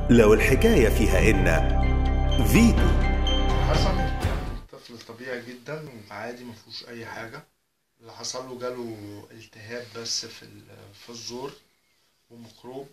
لو الحكاية فيها إن فيتو حسن طفل طبيعي جدا وعادي ما فيهوش اي حاجه اللي حصل له جاله التهاب بس في ال- في الزور وميكروب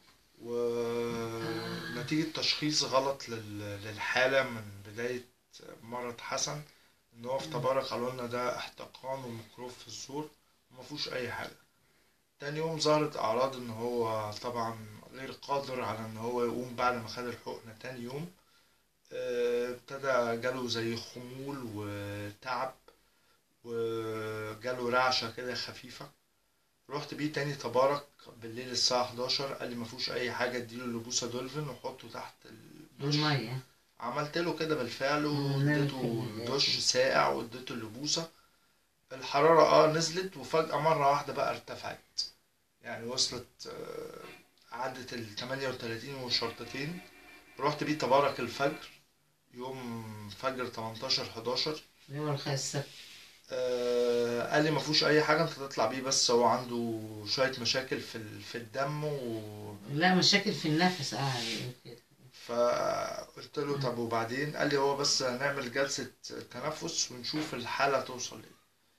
ونتيجة تشخيص غلط لل- للحالة من بداية مرض حسن ان هو في تبارك قالوا لنا ده احتقان وميكروب في الزور وما فيهوش اي حاجة تاني يوم ظهرت اعراض ان هو طبعا غير قادر على ان هو يقوم بعد ما خد الحقنة تاني يوم آه، ابتدى جاله زي خمول وتعب وجاله رعشة كده خفيفة رحت بيه تاني تبارك بالليل الساعة 11 قال لي مفيهوش أي حاجة اديله لبوسة دولفين وحطه تحت الدش المية عملت له كده بالفعل مم، واديته نعمل كده. دش ساقع واديته اللبوسة الحرارة اه نزلت وفجأة مرة واحدة بقى ارتفعت يعني وصلت آه، عدت ال 38 وشرطتين رحت بيه تبارك الفجر يوم فجر 18 11 يوم الخميس السبت آه قال لي ما فيهوش اي حاجه انت تطلع بيه بس هو عنده شويه مشاكل في ال- في الدم و لا مشاكل في النفس قاعد يقول كده فقلت له طب وبعدين قال لي هو بس هنعمل جلسه تنفس ونشوف الحاله توصل لايه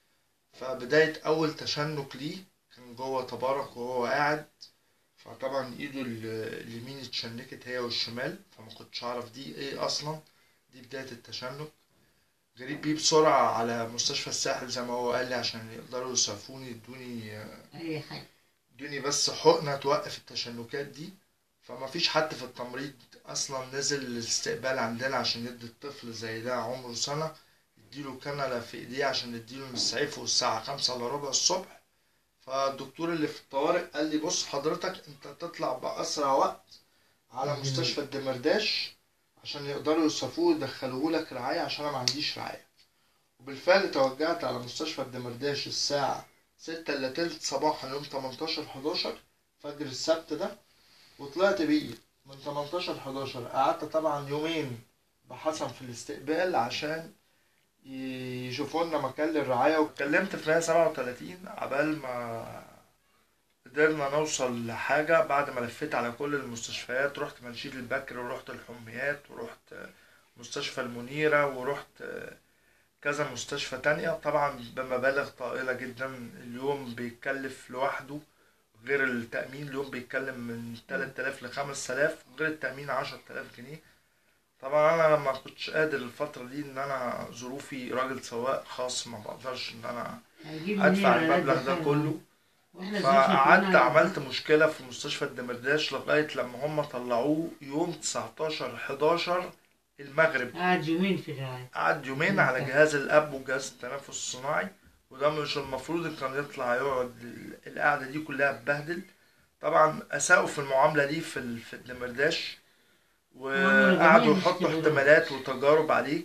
فبدايه اول تشنج ليه كان جوه تبارك وهو قاعد فطبعا ايده ال- اليمين اتشنكت هي والشمال فما كنتش اعرف دي ايه اصلا دي بدايه التشنج جريت بيه بسرعه على مستشفى الساحل زي ما هو قال لي عشان يقدروا يسعفوني يدوني أي حاجة ادوني بس حقنة توقف التشنجات دي فما فيش حد في التمريض اصلا نزل الاستقبال عندنا عشان يدي الطفل زي ده عمره سنة يديله كنلة في ايديه عشان يديله نسعفه الساعة خمسة الا ربع الصبح فالدكتور اللي في الطوارئ قال لي بص حضرتك انت تطلع بأسرع وقت على مستشفى الدمرداش عشان يقدروا يوصفوه يدخلوه لك رعاية عشان انا ما عنديش رعاية وبالفعل توجهت على مستشفى الدمرداش الساعة ستة إلا تلت صباحا يوم 18 11 فجر السبت ده وطلعت بيه من 18 11 قعدت طبعا يومين بحسن في الاستقبال عشان يشوفوا لنا مكان للرعاية واتكلمت في 137 عبال ما قدرنا نوصل لحاجة بعد ما لفيت على كل المستشفيات رحت منشيد البكر ورحت الحميات ورحت مستشفى المنيرة ورحت كذا مستشفى تانية طبعا بمبالغ طائلة جدا اليوم بيتكلف لوحده غير التأمين اليوم بيتكلم من 3000 ل 5000 غير التأمين 10000 جنيه طبعا انا ما كنتش قادر الفترة دي ان انا ظروفي راجل سواق خاص ما بقدرش ان انا هيجيب ادفع منين المبلغ علاج ده حلو؟ كله واحنا ظروفنا فقعدت كلها- عملت مشكلة في مستشفى الدمرداش لغاية لما هم طلعوه يوم 19 11 المغرب قعد يومين في الرعاية قعد يومين على جهاز الاب وجهاز التنفس الصناعي وده مش المفروض ان كان يطلع يقعد ال- القعده دي كلها اتبهدل طبعا اساءوا في المعامله دي في ال- في الدمرداش عملوا وقعدوا جميع يحطوا الاختبارات. احتمالات وتجارب عليه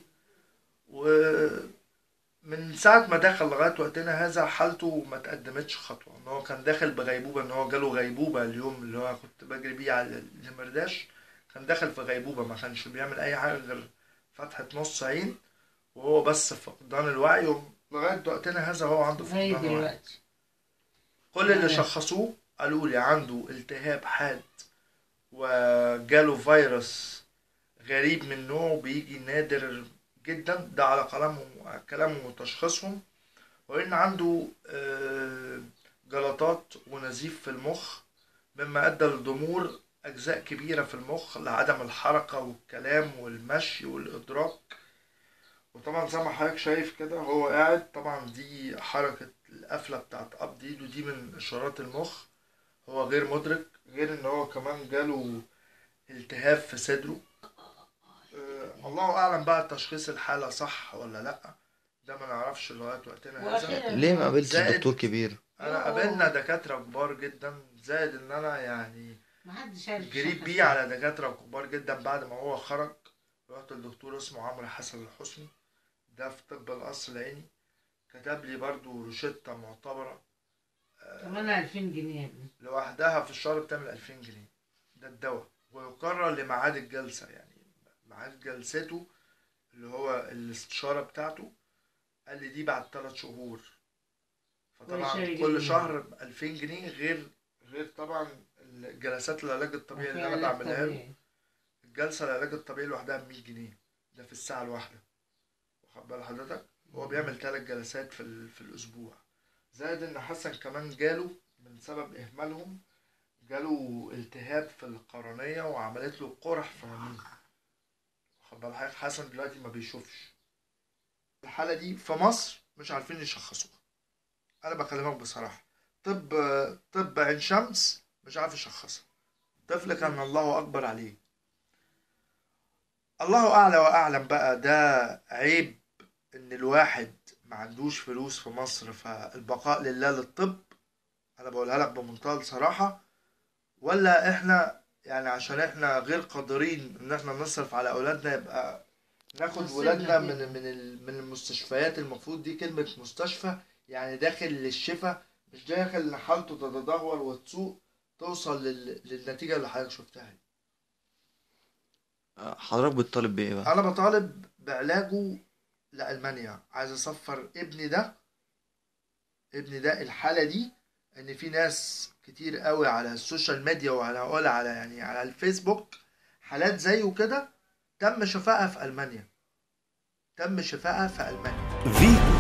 ومن ساعة ما دخل لغاية وقتنا هذا حالته ما تقدمتش خطوة ان هو كان داخل بغيبوبة ان هو جاله غيبوبة اليوم اللي هو كنت بجري بيه على الدمرداش كان داخل في غيبوبة ما كانش بيعمل اي حاجة غير فتحة نص عين وهو بس فقدان الوعي لغاية وقتنا هذا هو عنده لغاية فقدان الوعي دلوقتي كل اللي آه. شخصوه قالوا لي عنده التهاب حاد وجاله فيروس غريب من نوعه بيجي نادر جدا ده على كلامهم كلامهم وتشخيصهم وإن عنده آه، جلطات ونزيف في المخ مما أدى لضمور أجزاء كبيرة في المخ لعدم الحركة والكلام والمشي والإدراك وطبعا زي ما حضرتك شايف كده هو قاعد طبعا دي حركة القفلة بتاعت قبض ايده دي من إشارات المخ هو غير مدرك غير إن هو كمان جاله التهاب في صدره آه، الله أعلم بقى تشخيص الحالة صح ولا لأ ده ما نعرفش لغاية وقتنا هذا وأخيرا ليه ما قابلتش زائد- دكتور كبير أنا قابلنا دكاترة كبار جدا زائد إن أنا يعني محدش عارف جريت يشخص بيه على دكاترة كبار جدا بعد ما هو خرج رحت لدكتور اسمه عمرو حسن الحسني ده في طب القصر العيني كتب لي برضو روشتة معتبرة كمان 2000 جنيه يا ابني لوحدها في الشهر بتعمل 2000 جنيه ده الدواء ويقرر لميعاد الجلسة يعني ميعاد جلسته اللي هو الاستشارة بتاعته قال لي دي بعد ثلاث شهور فطبعا كل شهر كل جنيه. شهر ب 2000 جنيه غير غير طبعا الجلسات العلاج الطبيعي اللي انا علاج بعملها له طبيعي. الجلسة العلاج الطبيعي لوحدها ب 100 جنيه ده في الساعة الواحدة واخد بال حضرتك هو بيعمل ثلاث جلسات في, ال... في الأسبوع زائد إن حسن كمان جاله من سبب إهمالهم جاله التهاب في القرنية وعملت له قرح في عينيه واخد بال حضرتك حسن دلوقتي ما بيشوفش الحالة دي في مصر مش عارفين يشخصوها أنا بكلمك بصراحة طب طب عين شمس مش عارف يشخصها طفل كان الله أكبر عليه الله أعلى وأعلم بقى ده عيب إن الواحد ما عندوش فلوس في مصر فالبقاء لله للطب أنا بقولها لك بمنتهى الصراحة ولا إحنا يعني عشان إحنا غير قادرين إن إحنا نصرف على أولادنا يبقى ناخد نصيبنا ولادنا فيها. من من ال- من المستشفيات المفروض دي كلمة مستشفى يعني داخل للشفاء مش داخل ان حالته تتدهور وتسوء توصل لل... للنتيجة اللي حضرتك شفتها دي. حضرتك بتطالب بايه بقى انا بطالب بعلاجه لألمانيا عايز اصفر ابني ده ابني ده الحالة دي ان في ناس كتير قوي على السوشيال ميديا وعلى اقول على يعني على الفيسبوك حالات زيه كده تم شفائها في ألمانيا تم شفائها في ألمانيا فيتو